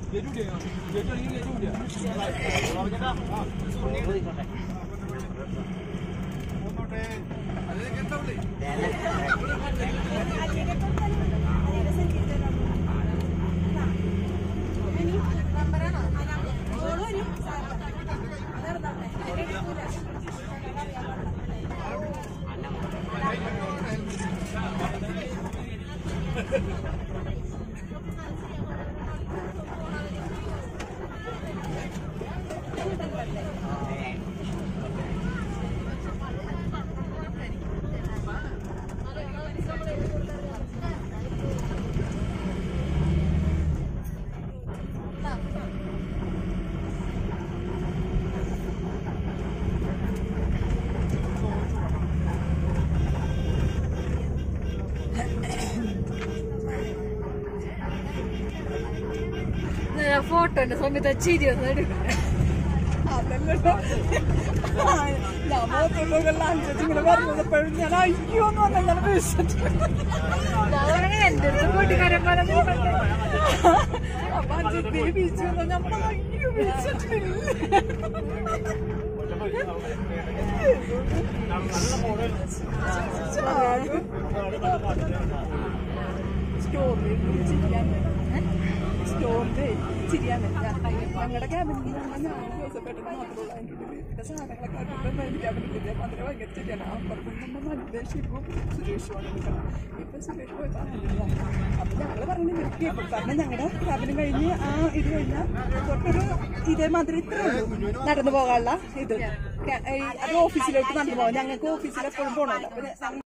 ഫോട്ടോന്റെ സമയത്ത് ചിരി ഒന്ന് എടുക്കും അതല്ലല്ലോ ഞാൻ മുഖത്തുള്ള അഞ്ചത്തി ഇങ്ങനെ പറഞ്ഞപ്പോഴും ഞാൻ അയ്യോ എന്ന് പറഞ്ഞാൽ ഞാൻ വിളിച്ചിട്ടുണ്ട് ഞാൻ എന്റെ അടുത്ത് കൂട്ടുകാരൻ പറഞ്ഞു അപ്പൊ അഞ്ചത്തി ബീച്ച് വന്നാൽ നമ്മൾ അയ്യോ വിളിച്ചിട്ടില്ല സ്റ്റോറിൽ ചിരിയാൻ സ്റ്റോറിൽ ചിരിയാൻ ഞങ്ങളുടെ ക്യാബിനിൽ ഞങ്ങൾ ഞാൻ ജോസഫേട്ടൻ മാത്രമുള്ള അതിൻ്റെ ഉള്ളിൽ പിന്നെ സാധനങ്ങളൊക്കെ ആക്കിയിട്ട് എനിക്ക് ക്യാബിനിൽ മാത്രമേ ഭയങ്കര ചിരിയാണ് അപ്പുറത്ത് നമ്മൾ നല്ല ശിവവും സുരേഷുമാണ് നിൽക്കണം ഇപ്പൊ സുരേഷ് പോയപ്പോൾ അപ്പൊ ഞങ്ങൾ പറയുന്നത് ഇവർക്ക് കേൾക്കും കാരണം ഞങ്ങളുടെ ക്യാബിനും കഴിഞ്ഞ് ആ ഇത് കഴിഞ്ഞാൽ തൊട്ടൊരു ഇതേമാതിരി ഇത്രേ ഉള്ളൂ നടന്നു പോകാനുള്ള ഇത് ക- ഈ അത് ഓഫീസിലോട്ട് നടന്നു പോകാം ഞങ്ങൾക്ക് ഓഫീസിൽ എപ്പോഴും പോകണമല്ലോ അപ്പൊ